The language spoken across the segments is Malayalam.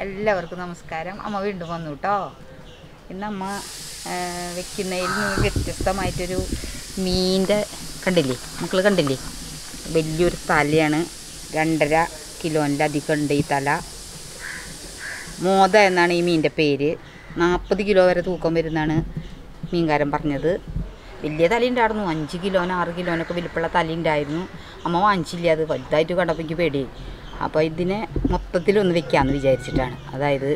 എല്ലാവർക്കും നമസ്കാരം അമ്മ വീണ്ടും വന്നു കേട്ടോ ഇന്ന് അമ്മ ആ, വെക്കുന്നതിൽ നിന്ന് വ്യത്യസ്തമായിട്ടൊരു മീൻ്റെ കണ്ടില്ലേ മക്കൾ കണ്ടില്ലേ വലിയൊരു തലയാണ് രണ്ടര കിലോൻ്റെ അധികം ഉണ്ട് ഈ തല മോത എന്നാണ് ഈ മീനിൻ്റെ പേര് നാൽപ്പത് കിലോ വരെ തൂക്കം വരുന്നതാണ് മീൻകാരൻ പറഞ്ഞത് വലിയ തല ഉണ്ടായിരുന്നു അഞ്ച് കിലോനോ ആറ് കിലോനൊക്കെ വലിപ്പമുള്ള തല ഉണ്ടായിരുന്നു അമ്മ വാങ്ങിച്ചില്ല അത് വലുതായിട്ട് കണ്ടപ്പോൾ എനിക്ക് പേടി അപ്പോൾ ഇതിനെ മൊത്തത്തിലൊന്ന് വെക്കാമെന്ന് വിചാരിച്ചിട്ടാണ് അതായത്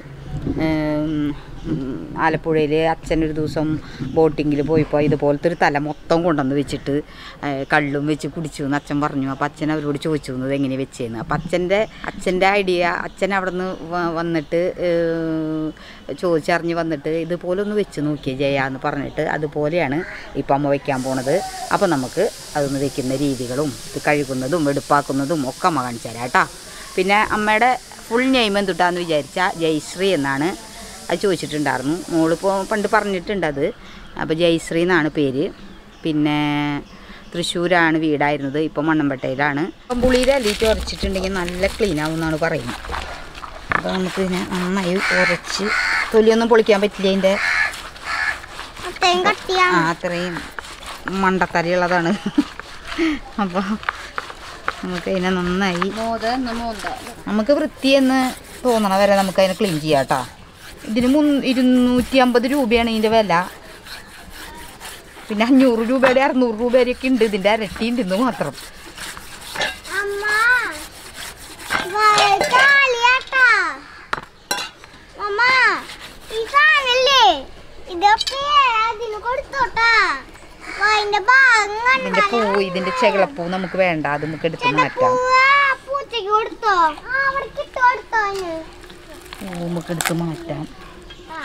ആലപ്പുഴയിൽ അച്ഛനൊരു ദിവസം ബോട്ടിങ്ങിൽ പോയപ്പോൾ ഇതുപോലത്തെ ഒരു തല മൊത്തം കൊണ്ടുവന്ന് വെച്ചിട്ട് ഏ, കള്ളും വെച്ച് കുടിച്ചു എന്ന് അച്ഛൻ പറഞ്ഞു അപ്പോൾ അച്ഛൻ അവരോട് ചോദിച്ചു എന്നത് എങ്ങനെ വെച്ചേന്ന് അപ്പോൾ അച്ഛൻ്റെ അച്ഛൻ്റെ ഐഡിയ അച്ഛൻ അവിടെ നിന്ന് വന്നിട്ട് ഏ, ചോദിച്ചറിഞ്ഞ് വന്നിട്ട് ഇതുപോലെ ഒന്ന് വെച്ച് നോക്കിയേ ജയ എന്ന് പറഞ്ഞിട്ട് അതുപോലെയാണ് ഇപ്പം അമ്മ വെക്കാൻ പോണത് അപ്പോൾ നമുക്ക് അതൊന്ന് വെക്കുന്ന രീതികളും ഇത് കഴുകുന്നതും വെടുപ്പാക്കുന്നതും ഒക്കെ അമ്മ കാണിച്ചു തരാം കേട്ടോ പിന്നെ അമ്മയുടെ ഫുൾ നെയിം എന്തുട്ടാന്ന് വിചാരിച്ച ജയശ്രീ എന്നാണ് അത് ചോദിച്ചിട്ടുണ്ടായിരുന്നു മോളിപ്പോൾ പണ്ട് പറഞ്ഞിട്ടുണ്ട് അത് അപ്പോൾ ജയശ്രീ എന്നാണ് പേര് പിന്നെ തൃശ്ശൂരാണ് വീടായിരുന്നത് ഇപ്പോൾ മണ്ണമ്പട്ടയിലാണ് അപ്പം പുളിയുടെ അല്ലിട്ട് ഉരച്ചിട്ടുണ്ടെങ്കിൽ നല്ല ക്ലീൻ ആവും എന്നാണ് പറയുന്നത് അപ്പോൾ നമുക്ക് ഇതിനെ നന്നായി ഉരച്ച് തൊലിയൊന്നും പൊളിക്കാൻ പറ്റില്ല അതിൻ്റെ അത്രയും കട്ടിയാ ആ അത്രയും മണ്ടത്തരിയുള്ളതാണ് അപ്പോൾ നമുക്ക് അതിനെ നന്നായി മോത മോന്ത നമുക്ക് വൃത്തിയെന്ന് തോന്നണ വരെ നമുക്ക് അതിനെ ക്ലീൻ ചെയ്യാം കേട്ടോ ഇതിന് മുൻ ഇരുന്നൂറ്റി അമ്പത് രൂപയാണ് ഇതിൻ്റെ വില പിന്നെ അഞ്ഞൂറ് രൂപയുടെ അറുന്നൂറ് രൂപയുടെയൊക്കെ ഉണ്ട് ഇതിൻ്റെ ഇരട്ടി ഉണ്ട് ഇന്ന് മാത്രം അമ്മ കാളിയാട്ടാ അമ്മ ഈ സാധനല്ലേ ഇതൊക്കെ അതിന് കൊടുത്തോട്ടാ അതിന്റെ ഭാഗം ഇതിൻ്റെ പൂ ഇതിൻ്റെ ചെകളപ്പൂ നമുക്ക് വേണ്ട അത് നമുക്ക് എടുത്ത് മാറ്റാം പൂച്ചക്ക് കൊടുത്തോ ആ അവർക്ക് ഇട്ട് കൊടുത്തോ അതിന് പൂ നമുക്ക് എടുത്ത് മാറ്റാം ആ.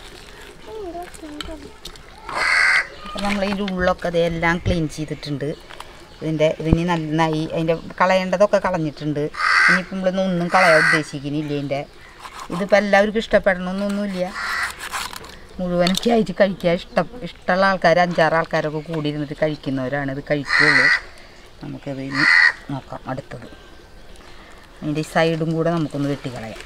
അപ്പം നമ്മൾ ഇതിൻ്റെ ഉള്ളൊക്കെ അത് എല്ലാം ക്ലീൻ ചെയ്തിട്ടുണ്ട് ഇതിൻ്റെ ഇതിന് നന്നായി അതിൻ്റെ കളയേണ്ടതൊക്കെ കളഞ്ഞിട്ടുണ്ട് ഇനിയിപ്പം നമ്മളൊന്നും ഒന്നും കളയാൻ ഉദ്ദേശിക്കുന്നില്ല ഇതിൻ്റെ ഇതിപ്പോൾ എല്ലാവർക്കും ഇഷ്ടപ്പെടണമെന്നൊന്നുമില്ല മുഴുവനൊക്കെ ആയിട്ട് കഴിക്കാൻ ഇഷ്ടം ഇഷ്ടമുള്ള ആൾക്കാർ അഞ്ചാറ് ആൾക്കാരൊക്കെ കൂടി ഇരുന്നിട്ട് കഴിക്കുന്നവരാണ് ഇത് കഴിക്കുള്ളൂ നമുക്കത് ഇനി നോക്കാം അടുത്തത് അതിൻ്റെ ഈ സൈഡും കൂടെ നമുക്കൊന്ന് വെട്ടിക്കളയാം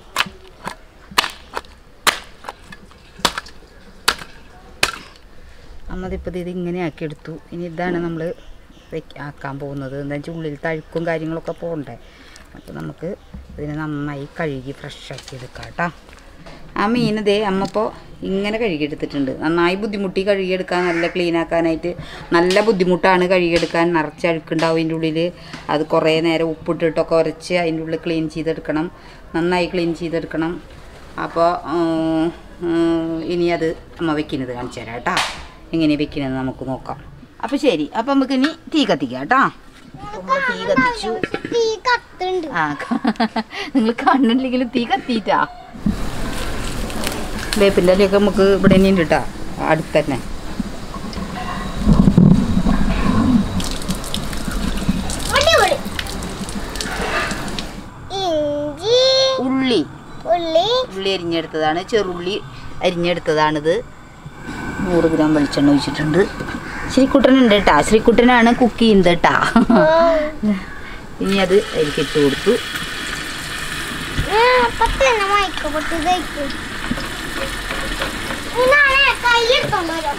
നമ്മതിപ്പോൾ ഇത് ഇങ്ങനെ ആക്കി എടുത്തു ഇനി ഇതാണ് നമ്മൾ ആക്കാൻ പോകുന്നത് എന്താ വെച്ചാൽ ഉള്ളിൽ തഴുക്കും കാര്യങ്ങളൊക്കെ പോകണ്ടേ അപ്പോൾ നമുക്ക് ഇതിനെ നന്നായി കഴുകി ഫ്രഷാക്കി എടുക്കാം കേട്ടോ ആ മീൻ ഇതേ അമ്മ ഇപ്പോൾ ഇങ്ങനെ കഴുകിയെടുത്തിട്ടുണ്ട് നന്നായി ബുദ്ധിമുട്ടി കഴുകിയെടുക്കാൻ നല്ല ക്ലീൻ ആക്കാനായിട്ട് നല്ല ബുദ്ധിമുട്ടാണ് കഴുകിയെടുക്കാൻ നിറച്ച് അഴുക്കുണ്ടാവും അതിൻ്റെ ഉള്ളിൽ അത് കുറേ നേരം ഉപ്പിട്ടിട്ടൊക്കെ ഉരച്ച് അതിൻ്റെ ഉള്ളിൽ ക്ലീൻ ചെയ്തെടുക്കണം നന്നായി ക്ലീൻ ചെയ്തെടുക്കണം അപ്പോൾ ഇനി അത് അമ്മ വെക്കുന്നത് കാണിച്ചു തരാം കേട്ടോ എങ്ങനെ വെക്കുന്നത് നമുക്ക് നോക്കാം അപ്പോൾ ശരി അപ്പോൾ നമുക്ക് ഇനി തീ കത്തിക്കാം കേട്ടോ നമ്മൾ തീ കത്തിച്ചു തീ കത്തുണ്ട് ആ നിങ്ങൾ കാണുന്നില്ലെങ്കിലും തീ കത്തിയിട്ടാ വേപ്പിൻ്റെ ഇലയൊക്കെ നമുക്ക് ഇവിടെ തന്നെ ഉണ്ട് കേട്ടോ അടുത്ത് തന്നെ അടിപൊളി ഇഞ്ചി ഉള്ളി ഉള്ളി ഉള്ളി അരിഞ്ഞെടുത്തതാണ് ചെറുള്ളി അരിഞ്ഞെടുത്തതാണിത് നൂറ് ഗ്രാം വെളിച്ചെണ്ണ ഒഴിച്ചിട്ടുണ്ട് ശ്രീക്കുട്ടനുണ്ട് കേട്ടാ ശ്രീക്കുട്ടനാണ് കുക്ക് ചെയ്യുന്നത് കേട്ടാ ഇനി അത് അതിലേക്ക് ഇട്ട് കൊടുത്തു പത്തന്നെ മയക്ക് പൊട്ടി കഴിക്കും നാളെ കയ്യെടുത്തോണ്ട് വരാം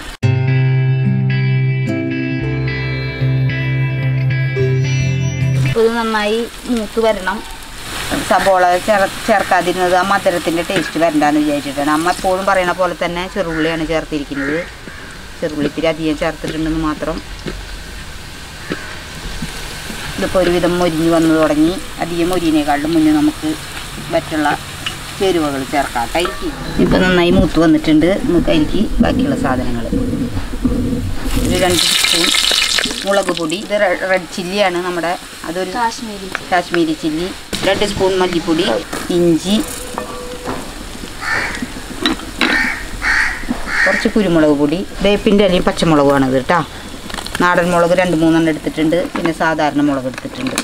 ഇത് നന്നായി മൂത്ത് വരണം സബോള ചേർ ചേർക്കാതിരുന്നത് ആ മധുരത്തിൻ്റെ ടേസ്റ്റ് വരണ്ടാന്ന് വിചാരിച്ചിട്ടാണ് അമ്മ എപ്പോഴും പറയണ പോലെ തന്നെ ചെറുള്ളിയാണ് ചേർത്തിരിക്കുന്നത് ചെറുള്ളി ഇത്തിരി അധികം ചേർത്തിട്ടുണ്ടെന്ന് മാത്രം ഇതിപ്പോൾ ഒരുവിധം മൊരിഞ്ഞ് വന്നു തുടങ്ങി അധികം മൊരിനേക്കാളും മുന്നേ നമുക്ക് മറ്റുള്ള ചേരുവകൾ ചേർക്കാം കരിക്ക് ഇപ്പം നന്നായി മൂത്ത് വന്നിട്ടുണ്ട് നമുക്ക് കരിക്ക് ബാക്കിയുള്ള സാധനങ്ങൾ ഒരു രണ്ട് സ്പൂൺ മുളക് പൊടി ഇത് റെ- റെഡ് ചില്ലിയാണ് നമ്മുടെ അതൊരു കാശ്മീരി കാശ്മീരി ചില്ലി രണ്ട് സ്പൂൺ മല്ലിപ്പൊടി ഇഞ്ചി കുറച്ച് കുരുമുളക് പൊടി വേപ്പിൻ്റെ ഇലയും പച്ചമുളകുമാണ് ഇത് കേട്ടോ നാടൻ മുളക് രണ്ട് മൂന്നെണ്ണം എടുത്തിട്ടുണ്ട് പിന്നെ സാധാരണ മുളക് എടുത്തിട്ടുണ്ട്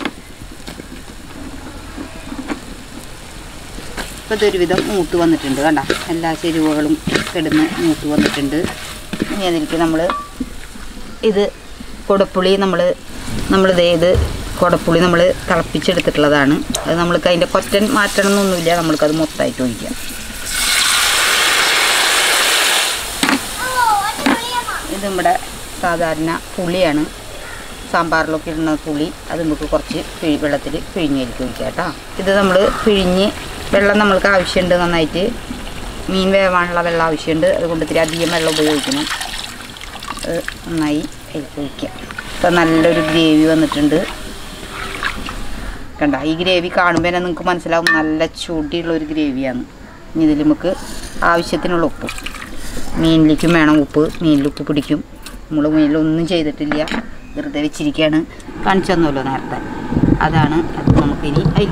ഇപ്പോൾ ഇതൊരുവിധം മൂത്ത് വന്നിട്ടുണ്ട് കണ്ട എല്ലാ ചേരുവകളും കിടന്ന് മൂത്ത് വന്നിട്ടുണ്ട് ഇനി അതിലേക്ക് നമ്മൾ ഇത് കൊടുപ്പുളി നമ്മൾ നമ്മളിത് ഇത് കുടപ്പുളി നമ്മൾ തിളപ്പിച്ചെടുത്തിട്ടുള്ളതാണ് അത് നമ്മൾക്ക് അതിൻ്റെ കൊറ്റൻ മാറ്റണം എന്നൊന്നുമില്ല നമ്മൾക്കത് മൊത്തമായിട്ട് ഒഴിക്കാം ഇത് നമ്മുടെ സാധാരണ പുളിയാണ് സാമ്പാറിലൊക്കെ ഇടുന്ന പുളി അത് നമുക്ക് കുറച്ച് പിഴി വെള്ളത്തിൽ പിഴിഞ്ഞേരിക്കും ഒഴിക്കാം കേട്ടോ ഇത് നമ്മൾ പിഴിഞ്ഞ് വെള്ളം നമ്മൾക്ക് ആവശ്യമുണ്ട് നന്നായിട്ട് മീൻ വേവാനുള്ള വെള്ളം ആവശ്യമുണ്ട് അതുകൊണ്ട് ഇത്തിരി അധികം വെള്ളം ഉപയോഗിക്കണം അത് നന്നായി അതിലേക്ക് ഒഴിക്കാം ഇപ്പം നല്ലൊരു ഗ്രേവി വന്നിട്ടുണ്ട് കണ്ട ഈ ഗ്രേവി കാണുമ്പോൾ തന്നെ നിങ്ങൾക്ക് മനസ്സിലാവും നല്ല ചൂടിയുള്ള ഒരു ഗ്രേവിയാണ് ഇനി ഇതിൽ നമുക്ക് ആവശ്യത്തിനുള്ള ഉപ്പ് മീനിലേക്കും വേണം ഉപ്പ് മീനിൽ ഉപ്പ് പിടിക്കും നമ്മൾ മീനിലൊന്നും ചെയ്തിട്ടില്ല വെറുതെ വെച്ചിരിക്കുകയാണ് കാണിച്ചു തന്നല്ലോ നേരത്തെ അതാണ് അത് നമുക്കിനി അതിൽ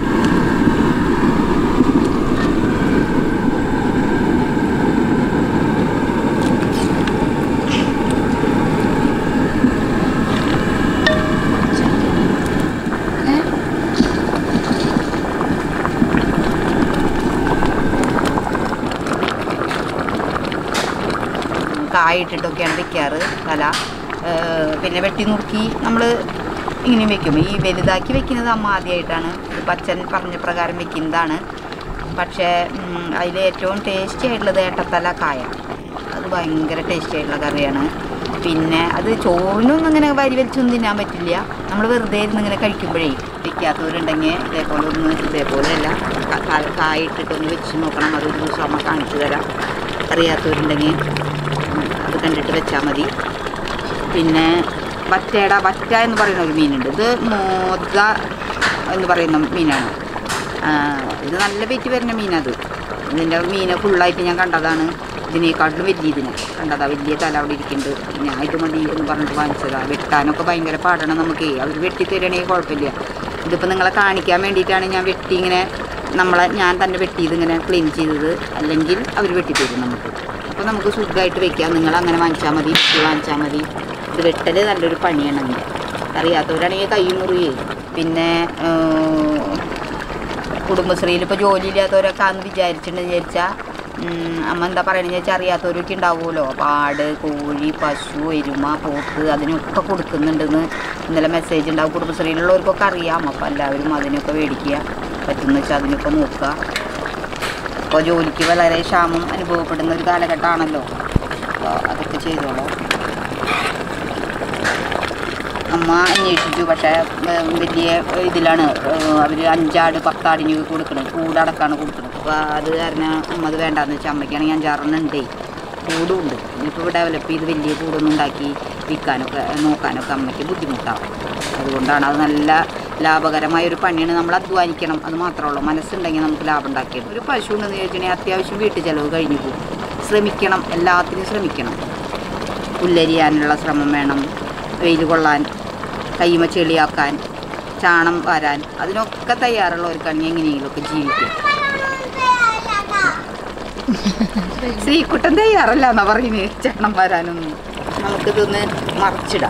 കായിട്ടിട്ടൊക്കെയാണ് വെക്കാറ് തല ഏഹ് പിന്നെ വെട്ടി നുറുക്കി നമ്മൾ ഇങ്ങനെയും വെക്കും ഈ വലുതാക്കി വെക്കുന്നത് അമ്മ ആദ്യമായിട്ടാണ് ഇത് പച്ചൻ പറഞ്ഞ പ്രകാരം വെക്കുന്നതാണ് പക്ഷേ അതിൽ ഏറ്റവും ടേസ്റ്റി ആയിട്ടുള്ളത് ഏട്ടത്തല കായ അത് ഭയങ്കര ടേസ്റ്റി ആയിട്ടുള്ള കറിയാണ് പിന്നെ അത് ചോറിനൊന്നും ഇങ്ങനെ വരി വലിച്ചൊന്നും തിന്നാൻ പറ്റില്ല നമ്മൾ വെറുതെ ഇരുന്ന് ഇങ്ങനെ കഴിക്കുമ്പോഴേ വെക്കാത്തവരുണ്ടെങ്കിൽ ഇതേപോലെ ഒന്ന് ഇതേപോലെ അല്ല ക- ക- കായ ഇട്ടിട്ടൊന്ന് വെച്ച് നോക്കണം അതൊരു ദിവസം അമ്മ കാണിച്ചു തരാം അറിയാത്തവരുണ്ടെങ്കിൽ അത് കണ്ടിട്ട് വെച്ചാൽ മതി പിന്നെ വറ്റേട വറ്റ എന്ന് പറയുന്ന ഒരു മീനുണ്ട് ഇത് മോദ എന്ന് പറയുന്ന മീനാണ് ആ, ഇത് നല്ല വെയിറ്റ് വരുന്ന മീനത് ഇതിൻ്റെ മീന് ഫുള്ളായിട്ട് ഞാൻ കണ്ടതാണ് ഇതിനേക്കാട്ടിലും വലിയ ഇതിന് കണ്ടതാ വലിയ തല അവിടെ ഇരിക്കുന്നുണ്ട് ഞാൻ ഇത് മതി എന്ന് പറഞ്ഞിട്ട് വാങ്ങിച്ചതാ വെട്ടാനൊക്കെ ഭയങ്കര പാടാണ് നമുക്ക് അവർ വെട്ടി തരുകയാണെങ്കിൽ കുഴപ്പമില്ല ഇതിപ്പോൾ നിങ്ങളെ കാണിക്കാൻ വേണ്ടിയിട്ടാണ് ഞാൻ വെട്ടി ഇങ്ങനെ നമ്മളെ ഞാൻ തന്നെ വെട്ടിയത് ഇങ്ങനെ ക്ലീൻ ചെയ്തത് അല്ലെങ്കിൽ അവർ വെട്ടിത്തരും നമുക്ക് അപ്പോൾ നമുക്ക് സുഖമായിട്ട് വെക്കാം നിങ്ങൾ അങ്ങനെ വാങ്ങിച്ചാൽ മതി ഇത് വാങ്ങിച്ചാൽ മതി ഇത് വെട്ടൽ നല്ലൊരു പണിയാണ് അതിൻ്റെ അറിയാത്തവരാണെങ്കിൽ കൈ മുറിയേ പിന്നെ കുടുംബശ്രീയിൽ ഇപ്പോൾ ജോലി ഇല്ലാത്തവരൊക്കെ അന്ന് വിചാരിച്ചിട്ടുണ്ട് വിചാരിച്ചാൽ അമ്മ എന്താ പറയണെന്ന് വെച്ചാൽ അറിയാത്തവരൊക്കെ ഉണ്ടാവുമല്ലോ പാട് കോഴി പശു എരുമ പോത്ത് അതിനൊക്കെ കൊടുക്കുന്നുണ്ടെന്ന് ഇന്നലെ മെസ്സേജ് ഉണ്ടാവും കുടുംബശ്രീയിലുള്ളവർക്കൊക്കെ അറിയാം അപ്പോൾ എല്ലാവരും അതിനൊക്കെ മേടിക്കുക പറ്റുന്ന വെച്ചാൽ അതിനൊക്കെ നോക്കുക ഇപ്പോൾ ജോലിക്ക് വളരെ ക്ഷാമം അനുഭവപ്പെടുന്ന ഒരു കാലഘട്ടമാണല്ലോ അപ്പോൾ അതൊക്കെ ചെയ്തോളൂ അമ്മ അന്വേഷിച്ചു പക്ഷേ ഏഹ്, വലിയ ഇതിലാണ് അവർ അഞ്ചാട് പത്താടിന് കൊടുക്കണം കൂടടക്കാണ് കൊടുക്കുന്നത് അപ്പോൾ അത് കാരണം അമ്മ അത് വേണ്ടാന്ന് വെച്ചാൽ അമ്മയ്ക്കാണെങ്കിൽ അഞ്ചാറെണ്ണം ഉണ്ടേ കൂടുണ്ട് ഇനിയിപ്പോൾ ഡെവലപ്പ് ചെയ്ത് വലിയ കൂടൊന്നും ഉണ്ടാക്കി വിൽക്കാനൊക്കെ നോക്കാനൊക്കെ അമ്മയ്ക്ക് ബുദ്ധിമുട്ടാവും അതുകൊണ്ടാണ് അത് നല്ല ലാഭകരമായ ഒരു പണിയാണ് നമ്മൾ അധ്വാനിക്കണം അത് മാത്രമേ ഉള്ളൂ മനസ്സുണ്ടെങ്കിൽ നമുക്ക് ലാഭം ഉണ്ടാക്കിയത് ഒരു പശു ഉണ്ടെന്ന് ചോദിച്ചിട്ടുണ്ടെങ്കിൽ അത്യാവശ്യം വീട്ടു ചിലവ് കഴിഞ്ഞു പോകും ശ്രമിക്കണം എല്ലാത്തിനും ശ്രമിക്കണം പുല്ലരിയാനുള്ള ശ്രമം വേണം വെയിൽ കൊള്ളാൻ കൈമ ചെളിയാക്കാൻ ചാണം വരാൻ അതിനൊക്കെ തയ്യാറുള്ളവർക്കാണെങ്കിൽ എങ്ങനെയെങ്കിലുമൊക്കെ ജീവിക്കും ശ്രീകുട്ടൻ തയ്യാറല്ല എന്നാ പറയുന്നത് ചാണം വരാനൊന്നും നമുക്കിതൊന്ന് മറിച്ചിടാം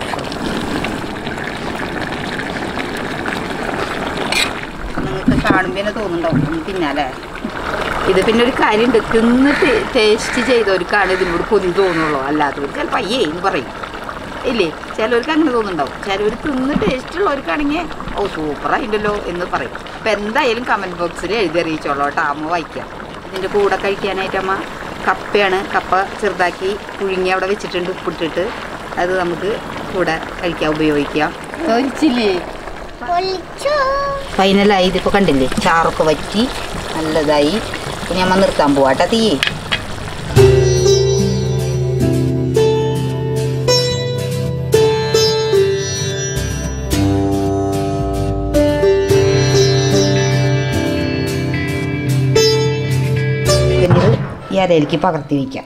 നിങ്ങൾക്ക് കാണുമ്പോൾ തന്നെ തോന്നുന്നുണ്ടാവും ഒന്ന് തിന്നാലേ ഇത് പിന്നെ ഒരു കാര്യമുണ്ട് തിന്ന് ടേസ്റ്റ് ചെയ്തവർക്കാണ് ഇതിനോട് കൊതി തോന്നുള്ളൂ അല്ലാത്തവർ ചിലപ്പോൾ അയ്യേ എന്ന് പറയും ഇല്ലേ ചിലവർക്ക് അങ്ങനെ തോന്നുന്നുണ്ടാവും ചിലവർ തിന്ന് ടേസ്റ്റ് ഉള്ളവർക്കാണെങ്കിൽ ഓ സൂപ്പറായിണ്ടല്ലോ എന്ന് പറയും അപ്പം എന്തായാലും കമൻറ്റ് ബോക്സിൽ എഴുതി അറിയിച്ചോളൂ കേട്ടോ അമ്മ വായിക്കാം ഇതിൻ്റെ കൂടെ കഴിക്കാനായിട്ട് അമ്മ കപ്പയാണ് കപ്പ ചെറുതാക്കി പുഴുങ്ങി അവിടെ വെച്ചിട്ടുണ്ട് ഉപ്പിട്ടിട്ട് അത് നമുക്ക് കൂടെ കഴിക്കാൻ ഉപയോഗിക്കാം ഒരിച്ചില്ലേ പൊളിച്ചു ഫൈനലായി ഇതിപ്പോൾ കണ്ടില്ലേ ചാറൊക്കെ വറ്റി നല്ലതായി ഇനി അമ്മ നിർത്താൻ പോവാട്ടാ തീയേ പിന്നീട് ഈ അരയിലേക്ക് പകർത്തി വയ്ക്കാം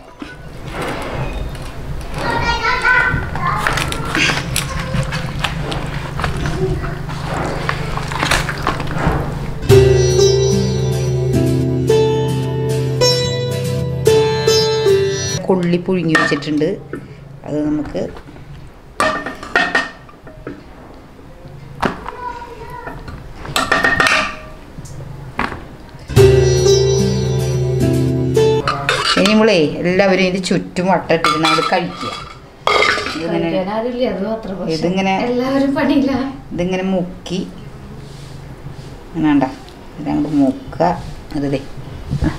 കൊള്ളി പുഴുങ്ങി വെച്ചിട്ടുണ്ട് അത് നമുക്ക് ഇനി നമ്മളേ എല്ലാവരും ഇതിന് ചുറ്റും വട്ടിട്ടിട്ട് നമ്മൾ കഴിക്കുക ഇതിങ്ങനെ കഴിക്കാനാരില്ല അത് മാത്രം പക്ഷെ ഇതിങ്ങനെ എല്ലാവരും പണിയില്ല ഇതിങ്ങനെ മുക്കി അങ്ങനെ വേണ്ട ഇതങ്ങോട്ട് മുക്ക അത് ദേ ആ.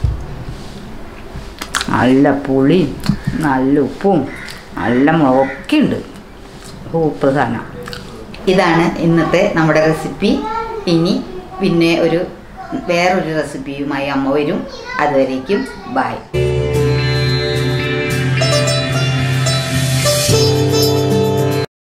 നല്ല പുളിയും നല്ല ഉപ്പും നല്ല മുളകൊക്കെ ഉണ്ട് സൂപ്പർ സാധനം ഇതാണ് ഇന്നത്തെ നമ്മുടെ റെസിപ്പി ഇനി പിന്നെ ഒരു വേറൊരു റെസിപ്പിയുമായി അമ്മ വരും അതുവരേക്കും ബായ്